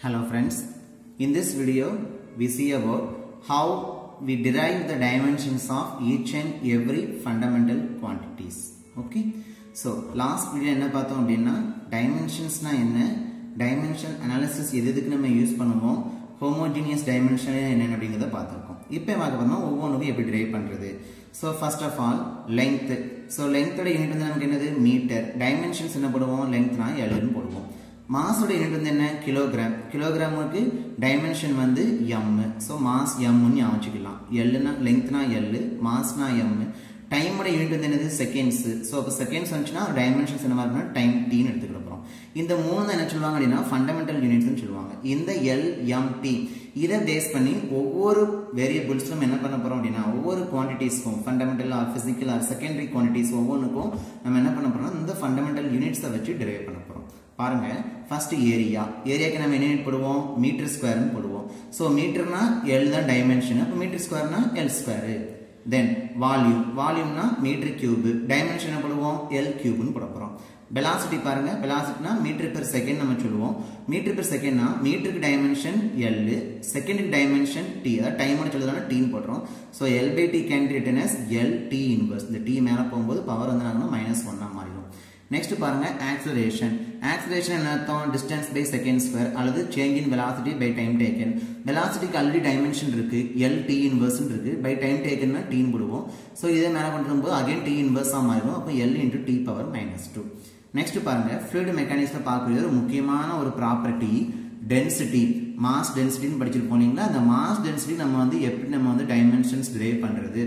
Hello friends, in this video we see about how we derive the dimensions of each and every fundamental quantities. Okay, so last video என்ன பார்த்தோம் அப்படின்னா dimensionsனா என்ன dimension analysis எது எதுக்கு நம்ம use பண்ணுவோம் homogeneous dimension என்னென்ன அப்படிங்கிறத பார்த்துருக்கோம் இப்போ பார்க்க போனால் ஒவ்வொன்றுக்கும் எப்படி டிரைவ் பண்ணுறது so first of all length so லென்த்தோட யூனிட் வந்து நமக்கு என்னது மீட்டர் டைமென்ஷன்ஸ் என்ன போடுவோம் லென்த்னா எல்லுன்னு போடுவோம் மாஸோட யூனிட் வந்து என்ன கிலோகிராம் கிலோகிராமுக்கு டைமென்ஷன் வந்து எம் ஸோ மாஸ் எம்னு ஞாபகம் வச்சுக்கலாம் எல்லுனா லென்த்னா எல்லு மாஸ்னா எம் டைமோட யூனிட் வந்து என்னது செகண்ட்ஸ் ஸோ அப்போ செகண்ட்ஸ் வந்துச்சுன்னா டைமென்ஷன்ஸ் என்ன இருக்குன்னா டைம் டீன்னு எடுத்துக்கிட்டு போகிறோம் இந்த மூணு தான் என்ன சொல்லுவாங்க அப்படின்னா ஃபண்டமெண்டல் யூனிட்ஸ்னு சொல்லுவாங்க இந்த எல் எம் டி இதை பேஸ் பண்ணி ஒவ்வொரு வேரியபிள்ஸும் என்ன பண்ண போகிறோம் அப்படின்னா ஒவ்வொரு குவான்டிட்டிஸ்க்கும் fundamental or physical or secondary quantities ஒவ்வொன்றுக்கும் நம்ம என்ன பண்ண போகிறோம் இந்த ஃபண்டமெண்டல் யூனிட்ஸை வச்சு டிரைவ் பண்ண போகிறோம் பாருங்க ஃபர்ஸ்ட் ஏரியா ஏரியாக்கு நம்ம என்ன யூனிட் போடுவோம் மீட்டர் ஸ்கொயர்னு போடுவோம் ஸோ மீட்டர்னா எல் தான் டைமென்ஷன் அப்போ மீட்டர் ஸ்கொயர்னா எல் ஸ்கொயரு தென் வால்யூம் வால்யூம்னா மீட்டர் கியூப் டைமென்ஷன் என்ன போடுவோம் எல் கியூப்னு போட போகிறோம் வெலாசிட்டி பாருங்க வெலாசிட்டினா மீட்டர் பெர் செகண்ட் நம்ம சொல்லுவோம் மீட்டர் பெர் செகண்ட்னா மீட்டருக்கு டைமென்ஷன் எல் செகண்டுக்கு டைமென்ஷன் டி அதாவது டைமோட சொல்லுறதுனால டீன்னு போடுறோம் so L by T can written as L T inverse இந்த டி மேலே போகும்போது பவர் வந்து நாங்கள் மைனஸ் ஒன்னா மாறிடும் நெக்ஸ்ட் பாருங்க ஆக்சலரேஷன் ஆக்சலரேஷன் என்ன அர்த்தம் டிஸ்டன்ஸ் பை செகண்ட் ஸ்கொயர் அல்லது change in velocity by time taken வெலாசிட்டிக்கு ஆல்ரெடி டைமென்ஷன் இருக்கு எல் டி இன்வர்ஸ் இருக்கு பை டைம் டேக்கன்னா டீன் போடுவோம் ஸோ இதே மேலே கொண்டு போது அகைன் டி இன்வர்ஸாக மாறிடும் அப்போ L into T power minus two next பாருங்க ஃப்ளூயிட் மெக்கானிக்ஸில் பார்க்கக்கூடிய ஒரு முக்கியமான ஒரு ப்ராப்பர்ட்டி டென்சிட்டி மாஸ் டென்சிட்டின்னு படிச்சுட்டு போனீங்களா அந்த மாஸ் டென்சிட்டி நம்ம வந்து எப்படி நம்ம வந்து டைமென்ஷன்ஸ் டிரைவ் பண்ணுறது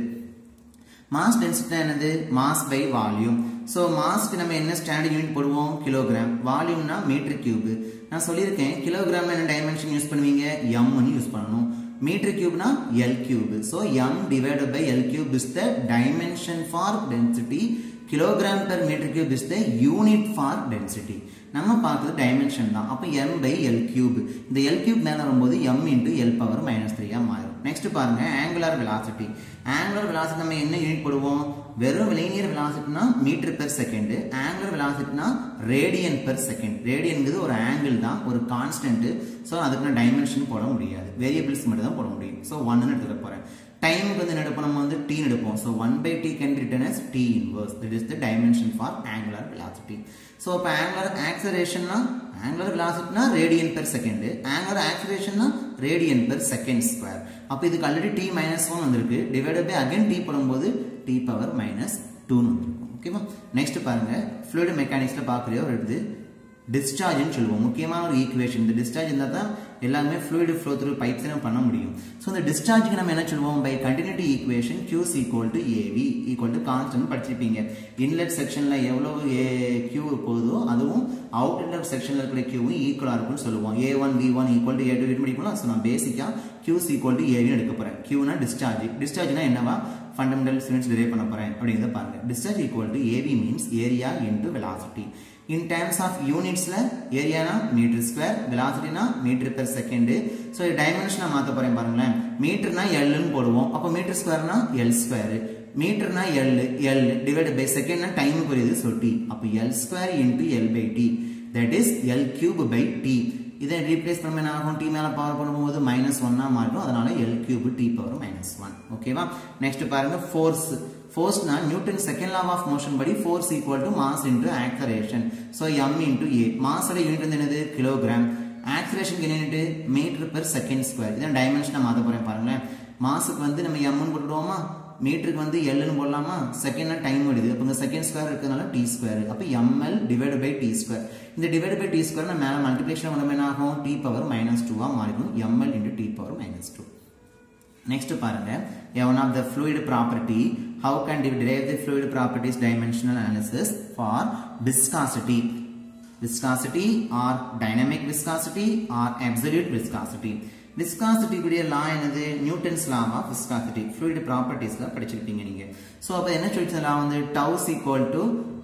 மாஸ் டென்சிட்டி என்னது மாஸ் பை வால்யூம் ஸோ மாஸ்க்கு நம்ம என்ன ஸ்டாண்டர்ட் யூனிட் போடுவோம் கிலோகிராம் வால்யூம்னா மீட்டர் கியூப் நான் சொல்லியிருக்கேன் கிலோகிராம் என்ன டைமென்ஷன் யூஸ் பண்ணுவீங்க எம்னு யூஸ் பண்ணணும் மீட்டர் கியூப்னா L cube so M divided by L cube is the dimension for density kilogram per metre cube is the unit for density நம்ம பார்க்குறது டைமென்ஷன் தான் அப்போ எம் பை எல் கியூப் இந்த L cube மேலே வரும்போது M into L power minus த்ரீயாக மாறும் next பாருங்க ஆங்குலர் வெலாசிட்டி ஆங்குலர் வெலாசிட்டி நம்ம என்ன யூனிட் போடுவோம் வெறும் லீனியர் வெலாசிட்டினா மீட்டர் பெர் செகண்ட் ஆங்குலர் வெலாசிட்டினா ரேடியன் பெர் செகண்ட் ரேடியன்கிறது ஒரு ஆங்கிள் தான் ஒரு கான்ஸ்டன்ட் ஸோ அதுக்கு நான் டைமென்ஷன் போட முடியாது வேரியபிள்ஸ் மட்டும் தான் போட முடியும் ஸோ ஒன்னு எடுத்துக்க போறேன் டைமுக்கு வந்து என்ன எடுப்போம் நம்ம வந்து டீ எடுப்போம் so one by T can written as T inverse that is the dimension for angular velocity so இப்போ ஆங்குலர் ஆக்சரேஷன்னா ஆங்குலர் வெலாசிட்டினா ரேடியன் பெர் செகண்ட் ஆங்குலர் ஆக்சரேஷன்னா ரேடியன் பெர் செகண்ட் ஸ்கொயர் அப்போ இதுக்கு ஆல்ரெடி டி மைனஸ் ஒன் வந்திருக்கு divided by again T போடும்போது T power minus டூன்னு வந்திருக்கும் ஓகேவா நெக்ஸ்ட் பாருங்க ஃப்ளூயிட் மெக்கானிக்ஸில் பார்க்குற ஒரு இது டிஸ்சார்ஜ்னு சொல்லுவோம் முக்கியமான ஒரு ஈக்குவேஷன் இந்த டிஸ்சார்ஜ் இருந்தால் தான் எல்லாமே ஃப்ளூயிட் ஃப்ளோ த்ரூ பைப்ஸ் நம்ம பண்ண முடியும் ஸோ இந்த டிஸ்சார்ஜுக்கு நம்ம என்ன சொல்லுவோம் by continuity equation Q's equal to AV equal to constant படிச்சிருப்பீங்க இன்லெட் செக்ஷனில் எவ்வளோ ஏ கியூ போகுதோ அதுவும் அவுட்லெட் செக்ஷனில் இருக்கிற கியூவும் ஈக்குவலாக இருக்கும்னு சொல்லுவோம் A one V one equal to A two படிக்கலாம் ஸோ நான் பேசிக்காக கியூஸ் ஈக்குவல் டு ஏவின்னு எடுக்க போகிறேன் கியூனா டிஸ்சார்ஜ் டிஸ்சார்ஜ்னா என்னவா ஃபண்டமெண்டல் யூனிட்ஸ் டிரைவ் பண்ண போகிறேன் அப்படிங்கிறத பாருங்க discharge equal to AV means area into velocity in terms of யூனிட்ஸ்ல ஏரியானா மீட்டர் ஸ்கொயர் வெலாசிட்டினா மீட்டர் பெர் செகண்ட் ஸோ டைமென்ஷனை மாற்ற போறேன் பாருங்களேன் மீட்டர்னா எல்னு போடுவோம் அப்போ மீட்டர் ஸ்கொயர்னா எல் ஸ்கொயர் மீட்டர்னா எல் எல் டிவைட் பை செகண்ட்னா டைம் புரியுது ஸோ டி அப்போ L square into L by T that is L cube by T இதை ரீப்ளேஸ் பண்ண என்ன ஆகும் டி மேலே பவர் பண்ணும்போது மைனஸ் ஒன்னா மாறும் அதனால L cube T power minus one ஓகேவா நெக்ஸ்ட் பாருங்க ஃபோர்ஸ் ஃபோர்ஸ்னா Newton second law of motion படி force equal to mass into acceleration so M into A மாஸோட யூனிட் வந்து என்னது கிலோகிராம் ஆக்சரேஷனுக்கு என்ன unit metre per second square இதான் டைமென்ஷனை மாற்ற போறேன் பாருங்களேன் மாஸுக்கு வந்து நம்ம எம்னு போட்டுடுவோமா மீட்டருக்கு வந்து எல்னு போடலாமா செகண்ட்னா டைம் வருது அப்போ இந்த செகண்ட் ஸ்கொயர் இருக்கிறதுனால டி ஸ்கொயர் அப்போ ML divide by T square இந்த டிவைட் பை டி ஸ்கொயர் நான் மேலே மல்டிபிளேஷன் பண்ண என்ன ஆகும் டி பவர் மைனஸ் டூவாக மாறிடும் ML into T power minus two next பாருங்க one of the fluid property how can the derive the fluid properties dimensional analysis for viscosity viscosity or dynamic viscosity or absolute viscosity viscosity கூடிய law என்னது Newton's law of viscosity fluid ப்ராப்பர்ட்டிஸ்ல படிச்சிருப்பீங்க நீங்க so அப்போ என்ன சொல்லிச்சு law வந்து tau's equal to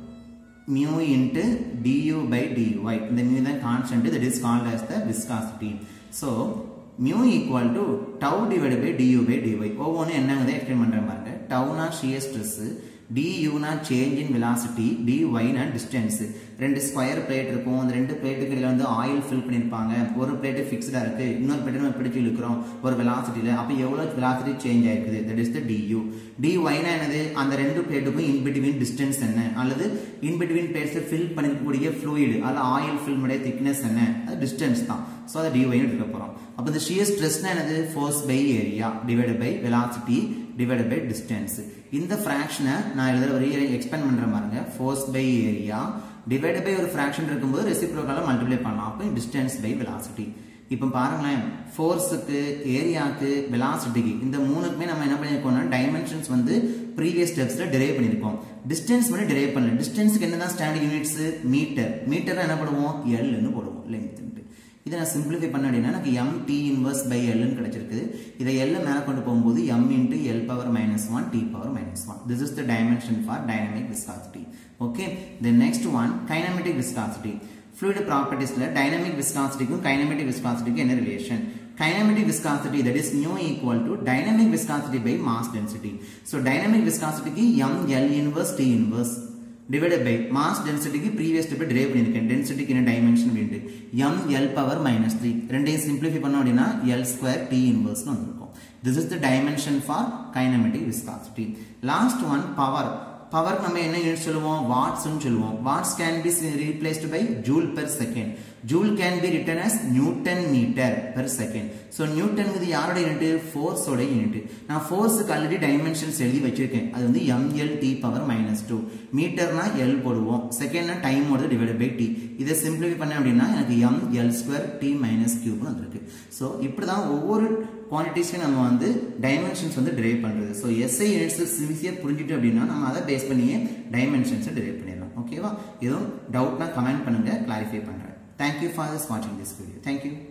mu into du by dy இந்த மியூ தான் constant that is called as the viscosity so mu equal to tau divide by du by dy ஒவ்வொன்றும் என்னங்கிறத எக்ஸ்பிளைன் பண்ணுறேன் பாருங்க டவுனா ஷியர் ஸ்ட்ரெஸ் டியூனா சேஞ்ச் இன் வெலாசிட்டி டிஒய்னா distance ரெண்டு ஸ்கொயர் பிளேட் இருக்கும் அந்த ரெண்டு பிளேட்டுக்கு இடையில வந்து ஆயில் ஃபில் பண்ணியிருப்பாங்க ஒரு பிளேட்டு ஃபிக்ஸ்டாக இருக்கு இன்னொரு பிளேட் நம்ம பிடிச்சி இழுக்கிறோம் ஒரு வெலாசிட்டியில் அப்போ எவ்வளோ வெலாசிட்டி சேஞ்ச் ஆயிருக்குது தட் இஸ் த டியூ டிஒய்னா என்னது அந்த ரெண்டு பிளேட்டுக்கும் இன் பிட்வீன் டிஸ்டன்ஸ் என்ன அல்லது இன் பிட்வீன் பிளேட்ஸை ஃபில் பண்ணிருக்கக்கூடிய ஃப்ளூயிடு அதில் ஆயில் ஃபில்முடைய திக்னஸ் என்ன அது டிஸ்டன்ஸ் தான் ஸோ அதை டிஒய்னு எடுக்க போகிறோம் அப்போ இந்த ஷியர் ஸ்ட்ரெஸ்னா என்னது force by area divide by velocity divide by distance இந்த ஃப்ராக்ஷனை நான் எழுதுற வரைய எக்ஸ்பெண்ட் பண்ற பாருங்க force by area divide by ஒரு ஃப்ராக்ஷன் இருக்கும்போது ரெசிப்ரோக்கால மல்டிப்ளை பண்ணலாம் அப்போ டிஸ்டன்ஸ் பை வெலாசிட்டி இப்போ பாருங்களேன் ஃபோர்ஸுக்கு ஏரியாவுக்கு வெலாசிட்டிக்கு இந்த மூணுக்குமே நம்ம என்ன பண்ணியிருக்கோம்னா டைமென்ஷன்ஸ் வந்து ப்ரீவியஸ் ஸ்டெப்ஸில் டிரைவ் பண்ணியிருக்கோம் டிஸ்டன்ஸ் மட்டும் டிரைவ் பண்ணல டிஸ்டன்ஸுக்கு என்னதான் ஸ்டாண்டர்ட் யூனிட்ஸ் மீட்டர் மீட்டர் என்ன பண்ணுவோம் எல்னு போடுவோம் லென்த் இதை நான் சிம்பிளிஃபை பண்ண அப்படின்னா எனக்கு எம் டி இன்வர்ஸ் பை எல்னு கிடைச்சிருக்குது இதை எல்ல மேலே கொண்டு போகும்போது M into L power minus one T power minus one this is the dimension for dynamic viscosity okay then next one kinematic viscosity fluid ப்ராப்பர்ட்டிஸ்ல டைனமிக் விஸ்காசிட்டிக்கும் கைனமெட்டிக் விஸ்காசிட்டிக்கும் என்ன relation kinetic viscosity that is mu equal to dynamic viscosity by mass density so dynamic viscosity க்கு m l inverse t inverse divided by mass density க்கு previous step derive பண்ணிருக்கேன் density க்கு என்ன dimension அப்படின்ட்டு m l power minus 3 ரெண்டையும் simplify பண்ணோம் அப்படின்னா l square t inverse னு வந்திருக்கும் this is the dimension for kinematic viscosity last one power power நம்ம என்ன யூனிட் சொல்லுவோம் வாட்ஸ் சொல்லுவோம் watts can be replaced by joule per second joule can be written as Newton metre per second so Newton இது யாரோட unit ஃபோர்ஸோட unit நான் ஃபோர்ஸுக்கு already dimensions எழுதி வச்சிருக்கேன் அது வந்து ML T power minus two மீட்டர்னா எல் போடுவோம் செகண்ட்னா டைமோட டிவைட் பை டி இதை சிம்பிளிஃபை பண்ண அப்படின்னா எனக்கு M L square T minus கியூப்னு வந்திருக்கு ஸோ இப்படி தான் ஒவ்வொரு குவான்டிட்டிஸையும் நம்ம வந்து டைமென்ஷன்ஸ் வந்து டிரைவ் பண்ணுறது ஸோ எஸ்ஐ யூனிட்ஸ் ஈஸியாக புரிஞ்சுட்டு அப்படின்னா நம்ம அதை பேஸ் பண்ணியே டைமென்ஷன்ஸை டிரைவ் பண்ணிடலாம் ஓகேவா எதுவும் டவுட்னா கமெண்ட் பண்ணுங்கள் கிளாரிஃபை பண்ணுறேன் தேங்க்யூ ஃபார் திஸ் வாட்சிங் திஸ் வீடியோ தேங்க்யூ